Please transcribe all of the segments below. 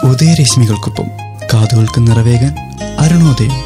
ഉദയരശ്മികൾക്കൊപ്പം കാതുകൾക്ക് നിറവേകാൻ അരുണോദയം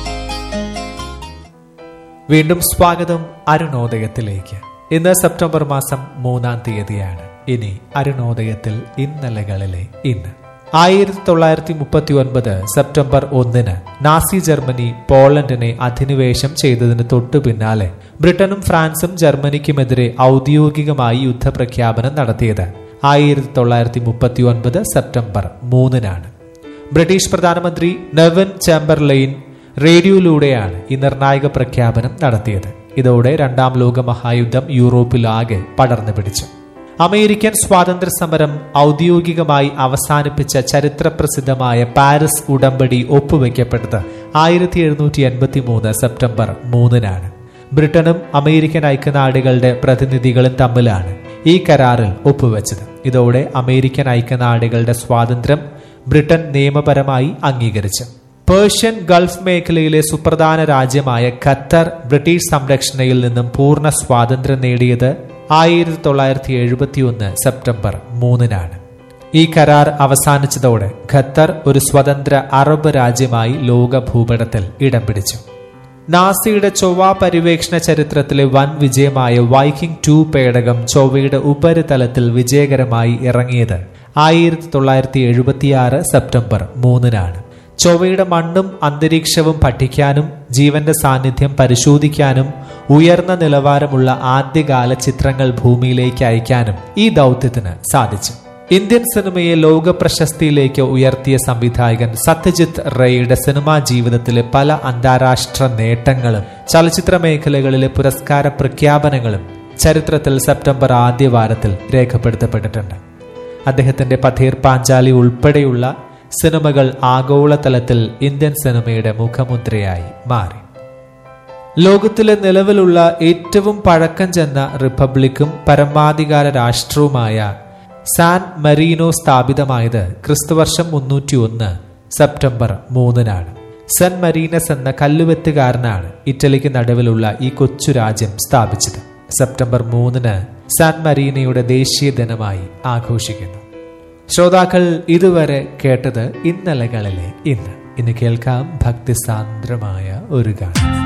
വീണ്ടും സ്വാഗതം അരുണോദയത്തിലേക്ക് ഇന്ന് സെപ്റ്റംബർ മാസം മൂന്നാം തീയതിയാണ് ഇനി അരുണോദയത്തിൽ ഇന്നലകളിലെ ഇന്ന് ആയിരത്തി തൊള്ളായിരത്തി മുപ്പത്തി ഒൻപത് സെപ്റ്റംബർ ഒന്നിന് നാസി ജർമ്മനി പോളണ്ടിനെ അധിനിവേശം ചെയ്തതിന് തൊട്ടു പിന്നാലെ ബ്രിട്ടനും ഫ്രാൻസും ജർമ്മനിക്കുമെതിരെ ഔദ്യോഗികമായി യുദ്ധപ്രഖ്യാപനം നടത്തിയത് ആയിരത്തി തൊള്ളായിരത്തി മുപ്പത്തി ഒൻപത് സെപ്റ്റംബർ മൂന്നിനാണ് ബ്രിട്ടീഷ് പ്രധാനമന്ത്രി നെവൻ ചാമ്പർലൈൻ റേഡിയോയിലൂടെയാണ് ഈ നിർണായക പ്രഖ്യാപനം നടത്തിയത് ഇതോടെ രണ്ടാം ലോക മഹായുദ്ധം യൂറോപ്പിലാകെ പടർന്നു പിടിച്ചു അമേരിക്കൻ സ്വാതന്ത്ര്യ സമരം ഔദ്യോഗികമായി അവസാനിപ്പിച്ച ചരിത്രപ്രസിദ്ധമായ പാരീസ് ഉടമ്പടി ഒപ്പുവെക്കപ്പെട്ടത് ആയിരത്തി എഴുന്നൂറ്റി എൺപത്തി മൂന്ന് സെപ്റ്റംബർ മൂന്നിനാണ് ബ്രിട്ടനും അമേരിക്കൻ ഐക്യനാടുകളുടെ പ്രതിനിധികളും തമ്മിലാണ് ഈ കരാറിൽ ഒപ്പുവെച്ചത് ഇതോടെ അമേരിക്കൻ ഐക്യനാടുകളുടെ സ്വാതന്ത്ര്യം ബ്രിട്ടൻ നിയമപരമായി അംഗീകരിച്ചു പേർഷ്യൻ ഗൾഫ് മേഖലയിലെ സുപ്രധാന രാജ്യമായ ഖത്തർ ബ്രിട്ടീഷ് സംരക്ഷണയിൽ നിന്നും പൂർണ്ണ സ്വാതന്ത്ര്യം നേടിയത് ആയിരത്തി തൊള്ളായിരത്തി എഴുപത്തി ഒന്ന് സെപ്റ്റംബർ മൂന്നിനാണ് ഈ കരാർ അവസാനിച്ചതോടെ ഖത്തർ ഒരു സ്വതന്ത്ര അറബ് രാജ്യമായി ലോക ഭൂപടത്തിൽ ഇടം പിടിച്ചു നാസിയുടെ ചൊവ്വ പര്യവേക്ഷണ ചരിത്രത്തിലെ വൻ വിജയമായ വൈക്കിംഗ് ടു പേടകം ചൊവ്വയുടെ ഉപരിതലത്തിൽ വിജയകരമായി ഇറങ്ങിയത് ആയിരത്തി തൊള്ളായിരത്തി എഴുപത്തിയാറ് സെപ്റ്റംബർ മൂന്നിനാണ് ചൊവ്വയുടെ മണ്ണും അന്തരീക്ഷവും പഠിക്കാനും ജീവന്റെ സാന്നിധ്യം പരിശോധിക്കാനും ഉയർന്ന നിലവാരമുള്ള ആദ്യകാല ചിത്രങ്ങൾ ഭൂമിയിലേക്ക് അയക്കാനും ഈ ദൗത്യത്തിന് സാധിച്ചു ഇന്ത്യൻ സിനിമയെ ലോക പ്രശസ്തിയിലേക്ക് ഉയർത്തിയ സംവിധായകൻ സത്യജിത്ത് റേയുടെ സിനിമാ ജീവിതത്തിലെ പല അന്താരാഷ്ട്ര നേട്ടങ്ങളും ചലച്ചിത്ര മേഖലകളിലെ പുരസ്കാര പ്രഖ്യാപനങ്ങളും ചരിത്രത്തിൽ സെപ്റ്റംബർ ആദ്യ വാരത്തിൽ രേഖപ്പെടുത്തപ്പെട്ടിട്ടുണ്ട് അദ്ദേഹത്തിന്റെ പഥീർ പാഞ്ചാലി ഉൾപ്പെടെയുള്ള സിനിമകൾ ആഗോളതലത്തിൽ ഇന്ത്യൻ സിനിമയുടെ മുഖമുദ്രയായി മാറി ലോകത്തിലെ നിലവിലുള്ള ഏറ്റവും പഴക്കം ചെന്ന റിപ്പബ്ലിക്കും പരമാധികാര രാഷ്ട്രവുമായ സാൻ മരീനോ സ്ഥാപിതമായത് ക്രിസ്തുവർഷം മുന്നൂറ്റി ഒന്ന് സെപ്റ്റംബർ മൂന്നിനാണ് സെൻ മരീനസ് എന്ന കല്ലുവെത്തുകാരനാണ് ഇറ്റലിക്ക് നടുവിലുള്ള ഈ കൊച്ചു രാജ്യം സ്ഥാപിച്ചത് സെപ്റ്റംബർ മൂന്നിന് സാൻ മരീനയുടെ ദേശീയ ദിനമായി ആഘോഷിക്കുന്നു ശ്രോതാക്കൾ ഇതുവരെ കേട്ടത് ഇന്നലകളിലെ ഇന്ന് ഇന്ന് കേൾക്കാം ഭക്തിസാന്ദ്രമായ ഒരു ഗാനം